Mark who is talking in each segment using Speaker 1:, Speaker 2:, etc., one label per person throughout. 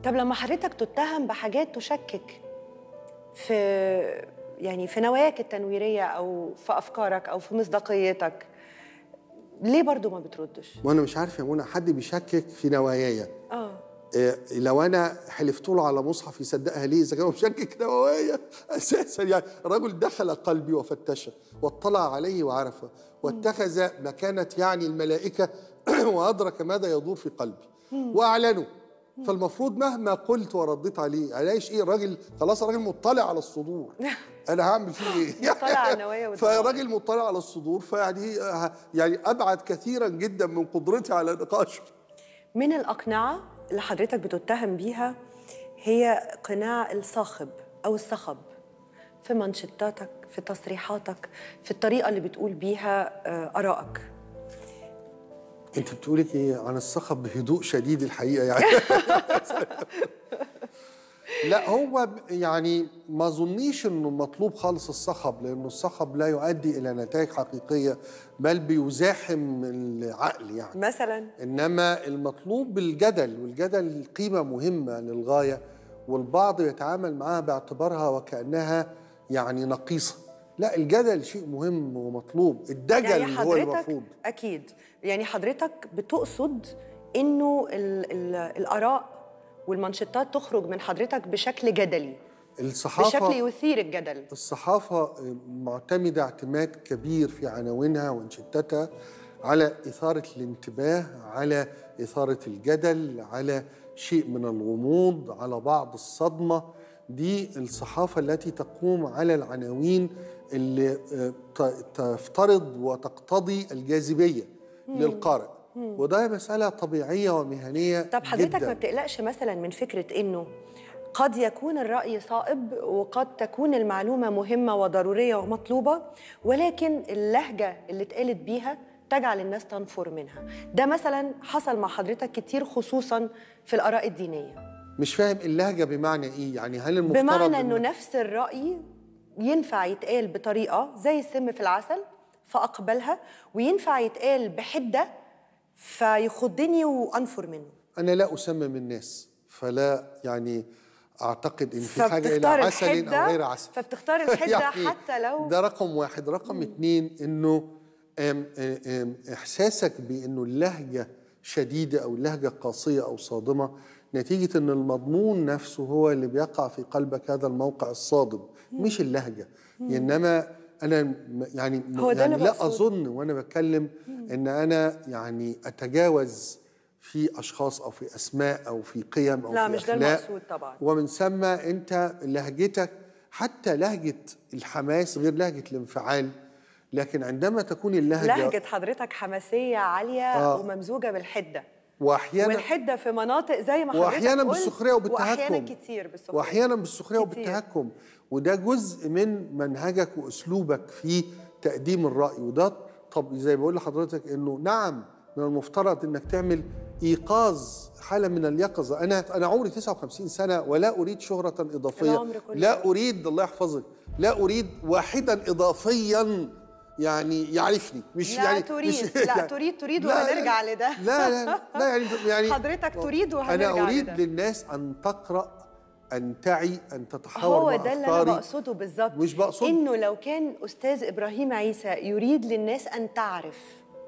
Speaker 1: طب لما حضرتك تتهم بحاجات تشكك في يعني في نواياك التنويريه او في افكارك او في مصداقيتك ليه برضو ما بتردش
Speaker 2: وانا مش عارف يا منى حد بيشكك في نواياي
Speaker 1: اه
Speaker 2: إيه، لو انا حلفت له على مصحف يصدقها ليه اذا كان هو مشكك نوايا اساسا يعني الرجل دخل قلبي وفتشه واطلع عليه وعرفه واتخذ مكانه يعني الملائكه وادرك ماذا يدور في قلبي واعلنه فالمفروض مهما قلت ورديت عليه الاقيش ايه الراجل خلاص الراجل مطلع على الصدور انا هعمل فيه ايه
Speaker 1: مطلع على النوايا والضمائر.
Speaker 2: فراجل مطلع على الصدور فيعني آه، يعني ابعد كثيرا جدا من قدرتي على نقاشه
Speaker 1: من الأقنعة اللي حضرتك بتتهم بيها هي قناع الصاخب أو الصخب في منشطاتك في تصريحاتك في الطريقة اللي بتقول بيها آه، آرائك
Speaker 2: انت بتقولي ايه عن الصخب بهدوء شديد الحقيقه يعني لا هو ب- يعني ما اظنيش انه مطلوب خالص الصخب لانه الصخب لا يؤدي الى نتائج حقيقيه بل بيزاحم العقل يعني
Speaker 1: مثلا
Speaker 2: انما المطلوب الجدل والجدل قيمه مهمه للغايه والبعض يتعامل معها باعتبارها وكانها يعني نقيصه لا الجدل شيء مهم ومطلوب الدجل
Speaker 1: يعني
Speaker 2: هو
Speaker 1: حضرتك
Speaker 2: المفروض
Speaker 1: أكيد يعني حضرتك بتقصد إنه ال ال الآراء والمنشطات تخرج من حضرتك بشكل جدلي
Speaker 2: الصحافه
Speaker 1: بشكل يثير الجدل
Speaker 2: الصحافة معتمدة اعتماد كبير في عناوينها وانشتاتها على إثارة الانتباه على إثارة الجدل على شيء من الغموض على بعض الصدمة دي الصحافة التي تقوم على العناوين اللي آه، ت- تفترض وتقتضي الجاذبية للقارئ وده مسألة طبيعية ومهنية
Speaker 1: طب حضرتك
Speaker 2: جداً.
Speaker 1: ما بتقلقش مثلا من فكرة إنه قد يكون الرأي صائب وقد تكون المعلومة مهمة وضرورية ومطلوبة ولكن اللهجة اللي اتقالت بيها تجعل الناس تنفر منها ده مثلا حصل مع حضرتك كتير خصوصا في الآراء الدينية
Speaker 2: مش فاهم اللهجة بمعنى إيه يعني هل المفترض
Speaker 1: بمعنى
Speaker 2: إن-
Speaker 1: إنه نفس الرأي ينفع يتقال بطريقة زي السم في العسل فأقبلها وينفع يتقال بحدة فيخضني وأنفر منه
Speaker 2: أنا لا أسمم الناس فلا يعني أعتقد إن في حاجة إلى
Speaker 1: فبتختار
Speaker 2: عسل
Speaker 1: الحدة
Speaker 2: أو غير عسل
Speaker 1: فبتختار الحدة
Speaker 2: يعني
Speaker 1: حتى لو
Speaker 2: ده رقم واحد رقم اتنين إنه أم أم إحساسك بإنه اللهجة شديدة أو اللهجة قاسية أو صادمة نتيجة إن المضمون نفسه هو اللي بيقع في قلبك هذا الموقع الصادم مش اللهجة إنما أنا م- يعني
Speaker 1: هو ده
Speaker 2: يعني
Speaker 1: اللي
Speaker 2: لا
Speaker 1: بقصده.
Speaker 2: أظن وأنا بتكلم إن أنا يعني أتجاوز في اشخاص او في اسماء او في قيم او
Speaker 1: لا
Speaker 2: في
Speaker 1: مش ده
Speaker 2: اخلاق
Speaker 1: المقصود طبعا
Speaker 2: ومن ثم انت لهجتك حتى لهجه الحماس غير لهجه الانفعال لكن عندما تكون اللهجه
Speaker 1: لهجة حضرتك حماسية عالية
Speaker 2: آه.
Speaker 1: وممزوجة بالحدة
Speaker 2: واحيانا
Speaker 1: والحدة في مناطق زي ما حضرتك
Speaker 2: واحيانا
Speaker 1: قلت،
Speaker 2: بالسخريه وبالتهكم
Speaker 1: واحيانا كتير بالسخرية
Speaker 2: واحيانا بالسخريه
Speaker 1: كتير.
Speaker 2: وبالتهكم وده جزء من منهجك واسلوبك في تقديم الراي وده طب زي بقول لحضرتك انه نعم من المفترض انك تعمل ايقاظ حاله من اليقظه انا انا عمري 59 سنه ولا اريد شهره اضافيه
Speaker 1: العمر كله.
Speaker 2: لا اريد الله يحفظك لا اريد واحدا اضافيا يعني يعرفني مش
Speaker 1: لا
Speaker 2: يعني
Speaker 1: تريد
Speaker 2: مش
Speaker 1: لا
Speaker 2: يعني
Speaker 1: تريد تريد
Speaker 2: لا،
Speaker 1: وهنرجع لده
Speaker 2: لا لا لا يعني يعني
Speaker 1: حضرتك تريد وهنرجع
Speaker 2: انا اريد
Speaker 1: لده.
Speaker 2: للناس ان تقرا ان تعي ان تتحاور
Speaker 1: هو
Speaker 2: مع
Speaker 1: ده اللي
Speaker 2: أفكاري.
Speaker 1: انا بقصده بالظبط
Speaker 2: مش بقصد.
Speaker 1: انه لو كان استاذ ابراهيم عيسى يريد للناس ان تعرف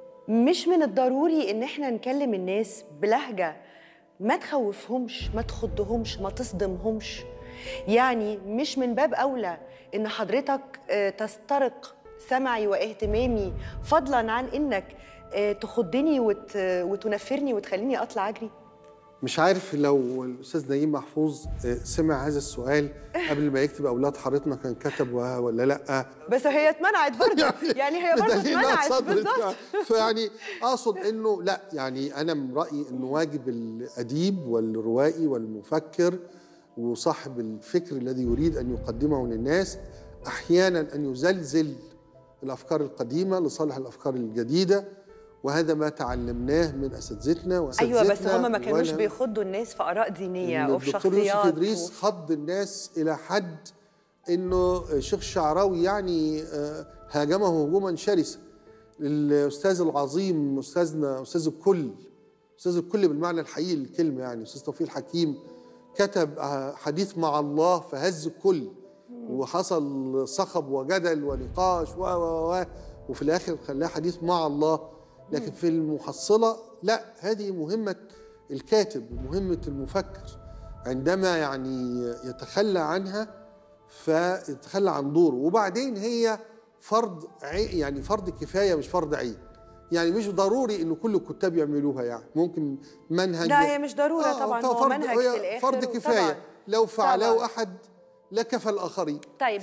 Speaker 1: مش من الضروري ان احنا نكلم الناس بلهجه ما تخوفهمش ما تخضهمش ما تصدمهمش يعني مش من باب اولى ان حضرتك آه، تسترق سمعي واهتمامي فضلا عن انك آه، تخضني وت... وتنفرني وتخليني اطلع اجري
Speaker 2: مش عارف لو الاستاذ نجيب محفوظ آه، سمع هذا السؤال قبل ما يكتب اولاد حارتنا كان كتبها ولا لا
Speaker 1: بس هي اتمنعت برضه يعني هي برضه
Speaker 2: بدليل إنها
Speaker 1: اتمنعت
Speaker 2: صدرت
Speaker 1: بالظبط
Speaker 2: يعني. فيعني اقصد انه لا يعني انا من رايي انه واجب الاديب والروائي والمفكر وصاحب الفكر الذي يريد ان يقدمه للناس احيانا ان يزلزل الافكار القديمه لصالح الافكار الجديده وهذا ما تعلمناه من اساتذتنا واساتذتنا
Speaker 1: ايوه بس هم ما كانوش
Speaker 2: وأنا-
Speaker 1: بيخضوا الناس في اراء دينيه
Speaker 2: إن
Speaker 1: وفي
Speaker 2: الدكتور يوسف
Speaker 1: شخصيات
Speaker 2: ادريس
Speaker 1: و...
Speaker 2: خض الناس الى حد انه الشيخ الشعراوي يعني آه، هاجمه هجوما شرسا الاستاذ العظيم استاذنا استاذ الكل استاذ الكل بالمعنى الحقيقي للكلمه يعني استاذ توفيق الحكيم كتب آه، حديث مع الله فهز الكل وحصل صخب وجدل ونقاش و و و وفي الاخر خلاه حديث مع الله لكن في المحصله لا هذه مهمه الكاتب ومهمه المفكر عندما يعني يتخلى عنها فيتخلى عن دوره وبعدين هي فرض عي يعني فرض كفايه مش فرض عين يعني مش ضروري انه كل الكتاب يعملوها يعني ممكن منهج
Speaker 1: لا هي مش ضروره طبعا هو
Speaker 2: فرض-
Speaker 1: منهج
Speaker 2: هي
Speaker 1: في الاخر
Speaker 2: فرض
Speaker 1: وطبعاً-
Speaker 2: كفايه لو فعله
Speaker 1: طبعاً.
Speaker 2: احد لكفى الاخرين
Speaker 1: طيب